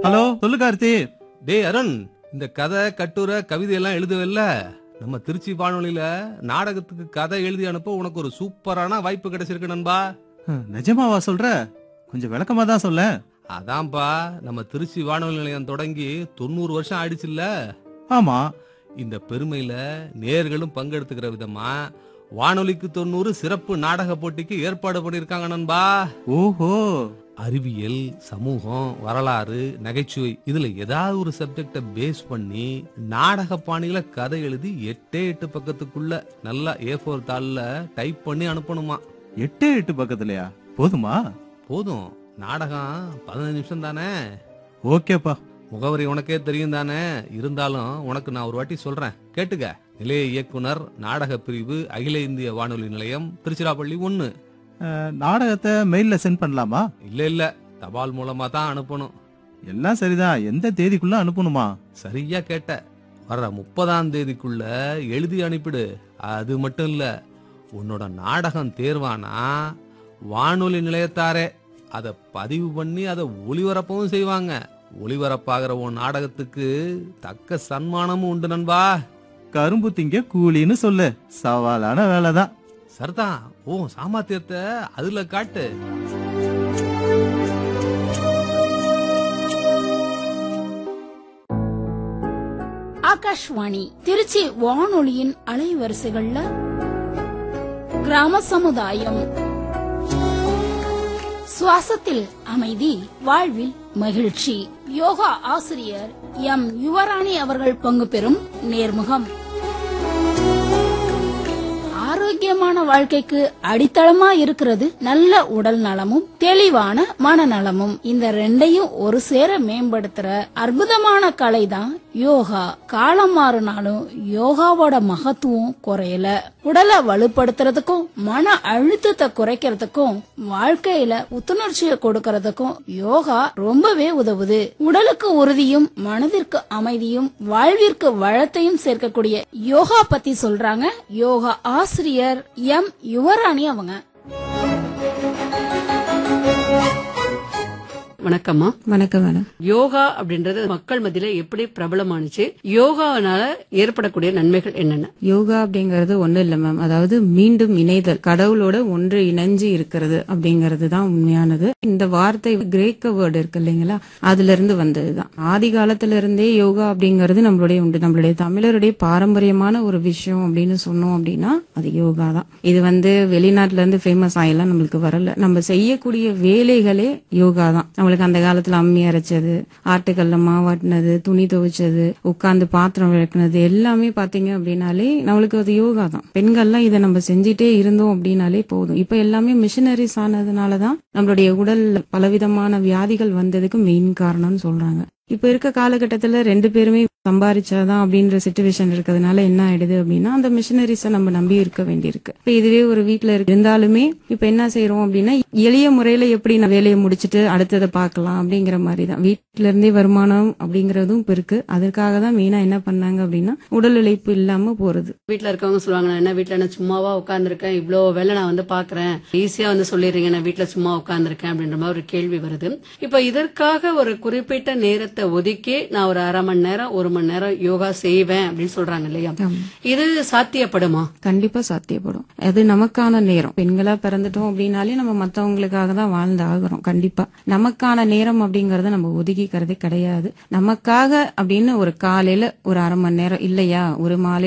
hello சொல்லு கார்த்தி டேய் அருண் இந்த கதை கட்டுரை கவிதை எல்லாம் எழுதுவல்ல நம்ம திருச்சி வானொலியில நாடகத்துக்கு கதை எழுதி அனுப்ப உனக்கு ஒரு சூப்பரான வாய்ப்பு கிடைச்சிருக்கு நண்பா ஹம், நிஜமாவா சொல்ற கொஞ்சம் விளக்கமா தான் சொல்ல அதான்பா நம்ம திருச்சி வானொலி நிலையம் தொடங்கி தொண்ணூறு வருஷம் ஆயிடுச்சுல்ல ஆமா இந்த பெருமையில நேர்களும் பங்கெடுத்துக்கிற விதமா வானொலிக்கு தொண்ணூறு சிறப்பு நாடக போட்டிக்கு ஏற்பாடு பண்ணிருக்காங்க நண்பா ஓஹோ அறிவியல் சமூகம் வரலாறு நகைச்சுவை இதுல ஏதாவது ஒரு சப்ஜெக்ட பேஸ் பண்ணி நாடக பாணியில கதை எழுதி எட்டே எட்டு பக்கத்துக்குள்ள நல்லா ஏ ஃபோர் தாளில் டைப் பண்ணி அனுப்பணுமா எட்டு எட்டு பக்கத்துலயா போதுமா போதும் நாடகம் பதினஞ்சு நிமிஷம் தானே ஓகேப்பா முகவரி உனக்கே தெரியும் தானே இருந்தாலும் உனக்கு நான் ஒரு வாட்டி சொல்றேன் கேட்டுக்க நிலைய இயக்குனர் நாடக பிரிவு அகில இந்திய வானொலி நிலையம் திருச்சிராப்பள்ளி ஒன்னு அஹ், நாடகத்தை மெயில்ல சென்ட் பண்ணலாமா இல்ல இல்ல தபால் மூலமா தான் அனுப்பணும் எல்லாம் சரிதான் எந்த தேதிக்குள்ள அனுப்பணுமா சரியா கேட்ட வர்ற முப்பதாம் தேதிக்குள்ள எழுதி அனுப்பிடு அது மட்டும் இல்ல உன்னோட நாடகம் தேர்வானா வானொலி நிலையத்தாரே அதை பதிவு பண்ணி அதை ஒளிபரப்பவும் செய்வாங்க ஒளிபரப்பாகிற உன் நாடகத்துக்கு தக்க சன்மானமும் உண்டு நண்பா கரும்பு திங்க கூலின்னு சொல்லு சவாலான வேலைதான் சரிதான் ஓ சாமர்த்தியத்தை அதுல காட்டு ஆகாஷ்வாணி திருச்சி வானொலியின் அலைவரிசைகள்ல கிராம சமுதாயம் சுவாசத்தில் அமைதி வாழ்வில் மகிழ்ச்சி யோகா ஆசிரியர் எம் யுவராணி அவர்கள் பங்கு பெறும் நேர்முகம் ஆரோக்கியமான வாழ்க்கைக்கு அடித்தளமா இருக்கிறது நல்ல உடல் நலமும் தெளிவான மனநலமும் இந்த ரெண்டையும் ஒரு சேர மேம்படுத்துற அற்புதமான கலை தான் யோகா காலம் மாறினாலும் யோகாவோட மகத்துவம் குறையல உடலை வலுப்படுத்துறதுக்கும் மன அழுத்தத்தை குறைக்கிறதுக்கும் வாழ்க்கையில புத்துணர்ச்சியை கொடுக்கறதுக்கும் யோகா ரொம்பவே உதவுது உடலுக்கு உறுதியும் மனதிற்கு அமைதியும் வாழ்விற்கு வளத்தையும் சேர்க்கக்கூடிய யோகா பத்தி சொல்றாங்க யோகா ஆசிரியர் எம் யுவராணி அவங்க வணக்கம்மா வணக்கம் மேடம் யோகா அப்படின்றது மக்கள் மத்தியில எப்படி பிரபலமானுச்சு யோகானால ஏற்படக்கூடிய நன்மைகள் என்னென்ன யோகா அப்படிங்கறது ஒண்ணு இல்ல மேம் அதாவது மீண்டும் இணைதல் கடவுளோட ஒன்று இணைஞ்சு இருக்கிறது அப்படிங்கிறது தான் உண்மையானது இந்த வார்த்தை கிரேக்க வேர்டு இருக்கு இல்லைங்களா அதுல இருந்து வந்ததுதான் ஆதி காலத்துல இருந்தே யோகா அப்படிங்கிறது நம்மளுடைய உண்டு நம்மளுடைய தமிழருடைய பாரம்பரியமான ஒரு விஷயம் அப்படின்னு சொன்னோம் அப்படின்னா அது யோகா தான் இது வந்து வெளிநாட்டுல இருந்து ஃபேமஸ் ஆயெல்லாம் நம்மளுக்கு வரல நம்ம செய்யக்கூடிய வேலைகளே யோகா தான் நம்மளுக்கு அந்த காலத்துல அம்மி அரைச்சது ஆட்டுக்கல்ல மாவாட்டினது துணி துவைச்சது உட்கார்ந்து பாத்திரம் விளக்குனது எல்லாமே பாத்தீங்க அப்படின்னாலே நம்மளுக்கு அது யோகா தான் பெண்கள்லாம் இதை நம்ம செஞ்சுட்டே இருந்தோம் அப்படின்னாலே போதும் இப்ப எல்லாமே மிஷினரிஸ் ஆனதுனாலதான் நம்மளுடைய உடல் பலவிதமான வியாதிகள் வந்ததுக்கு மெயின் காரணம்னு சொல்றாங்க இப்ப இருக்க காலகட்டத்துல ரெண்டு பேருமே சம்பாரிச்சாதான் அப்படின்ற சுச்சுவேஷன் இருக்கிறதுனால என்ன ஆயிடுது அப்படின்னா அந்த மிஷினரிஸ நம்ம நம்பி இருக்க வேண்டியிருக்கு இப்ப இதுவே ஒரு வீட்டுல இருந்தாலுமே இப்ப என்ன செய்யறோம் அப்படின்னா எளிய முறையில எப்படி நான் வேலையை முடிச்சிட்டு அடுத்ததை பார்க்கலாம் அப்படிங்கிற மாதிரி தான் வீட்டுல இருந்தே வருமானம் அப்படிங்கறதும் இப்ப இருக்கு அதற்காக தான் மெயினா என்ன பண்ணாங்க அப்படின்னா உடல் உழைப்பு இல்லாம போறது வீட்ல இருக்கவங்க சொல்லுவாங்க நான் என்ன வீட்ல என்ன சும்மாவா உட்கார்ந்திருக்கேன் இவ்ளோ வேலை நான் வந்து பாக்குறேன் ஈஸியா வந்து சொல்லிடுறீங்க நான் வீட்ல சும்மா உட்கார்ந்திருக்கேன் அப்படின்ற மாதிரி ஒரு கேள்வி வருது இப்ப இதற்காக ஒரு குறிப்பிட்ட நேரத்தை ஒதுக்கி நான் ஒரு அரை மணி நேரம் ஒரு மணி நேரம் யோகா செய்வேன் அப்படின்னு சொல்றாங்க இல்லையா இது சாத்தியப்படுமா கண்டிப்பா சாத்தியப்படும் அது நமக்கான நேரம் பெண்களா பிறந்துட்டோம் அப்படின்னாலே நம்ம மத்தவங்களுக்காக தான் வாழ்ந்து ஆகுறோம் கண்டிப்பா நமக்கான நேரம் அப்படிங்கறத நம்ம ஒதுக்கிக்கிறதே கிடையாது நமக்காக அப்படின்னு ஒரு காலையில ஒரு அரை மணி நேரம் இல்லையா ஒரு மாலை